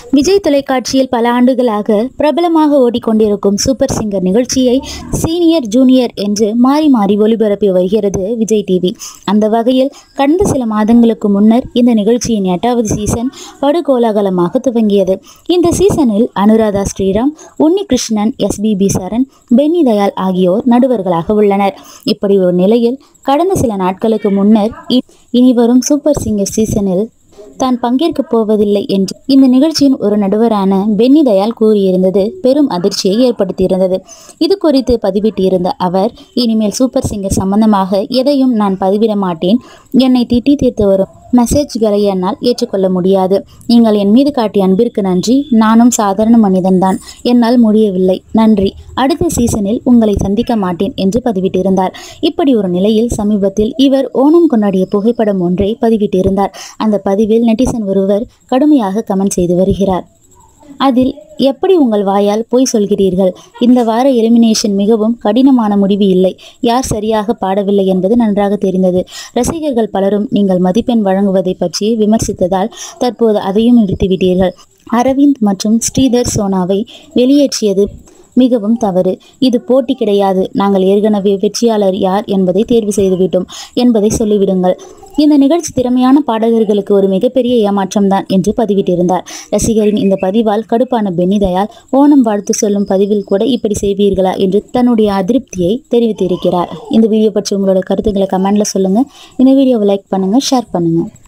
விஜய் தொலைக்காட்சியில் பல ஆண்டுகளாக பிரபலமாக ஓடிக்கொண்டிருக்கும் சூப்பர் சிங்கர் நிகழ்ச்சியை சீனியர் ஜூனியர் என்று மாறி மாறி ஒளிபரப்பி வருகிறது விஜய் டிவி அந்த வகையில் கடந்த சில மாதங்களுக்கு முன்னர் இந்த நிகழ்ச்சியின் எட்டாவது சீசன் படுகோலாகலமாக துவங்கியது இந்த சீசனில் அனுராதா ஸ்ரீராம் உன்னி கிருஷ்ணன் எஸ்பிபி சரண் பென்னி தயாள் ஆகியோர் நடுவர்களாக உள்ளனர் இப்படி ஒரு நிலையில் கடந்த சில நாட்களுக்கு முன்னர் இ- இனி வரும் சூப்பர் சிங்கர் சீசனில் தான் பங்கேற்கப் போவதில்லை என்று இந்த நிகழ்ச்சியின் ஒரு நடுவரான பென்னி தயாள் கூறியிருந்தது பெரும் அதிர்ச்சியை ஏற்படுத்தியிருந்தது இது குறித்து பதிவிட்டிருந்த அவர் இனிமேல் சூப்பர் சிங்கர் சம்பந்தமாக எதையும் நான் பதிவிட மாட்டேன் என்னை திட்டி தீர்த்து வரும் மெசேஜ்களை என்னால் ஏற்றுக்கொள்ள முடியாது நீங்கள் என் மீது காட்டிய அன்பிற்கு நன்றி நானும் சாதாரண மனிதன்தான் என்னால் முடியவில்லை நன்றி அடுத்த சீசனில் உங்களை சந்திக்க மாட்டேன் என்று பதிவிட்டிருந்தார் இப்படி ஒரு நிலையில் சமீபத்தில் இவர் ஓணம் கொண்டாடிய புகைப்படம் ஒன்றை பதிவிட்டிருந்தார் அந்த பதிவில் நெட்டிசன் ஒருவர் கடுமையாக கமெண்ட் செய்து வருகிறார் அதில் எப்படி உங்கள் வாயால் பொய் சொல்கிறீர்கள் இந்த வார எலிமினேஷன் மிகவும் கடினமான முடிவு இல்லை யார் சரியாக பாடவில்லை என்பது நன்றாக தெரிந்தது ரசிகர்கள் பலரும் நீங்கள் மதிப்பெண் வழங்குவதை பற்றி விமர்சித்ததால் தற்போது அதையும் நிறுத்திவிட்டீர்கள் அரவிந்த் மற்றும் ஸ்ரீதர் சோனாவை வெளியேற்றியது மிகவும் தவறு இது போட்டி கிடையாது நாங்கள் ஏற்கனவே வெற்றியாளர் யார் என்பதை தேர்வு செய்துவிட்டோம் என்பதை சொல்லிவிடுங்கள் இந்த நிகழ்ச்சி திறமையான பாடகர்களுக்கு ஒரு மிகப்பெரிய ஏமாற்றம்தான் என்று பதிவிட்டிருந்தார் ரசிகரின் இந்த பதிவால் கடுப்பான பென்னி தயாள் ஓணம் வாழ்த்து சொல்லும் பதிவில் கூட இப்படி செய்வீர்களா என்று தன்னுடைய அதிருப்தியை தெரிவித்திருக்கிறார் இந்த வீடியோ பற்றி உங்களோட கருத்துக்களை கமெண்ட்ல சொல்லுங்க இந்த வீடியோவை லைக் பண்ணுங்க ஷேர் பண்ணுங்க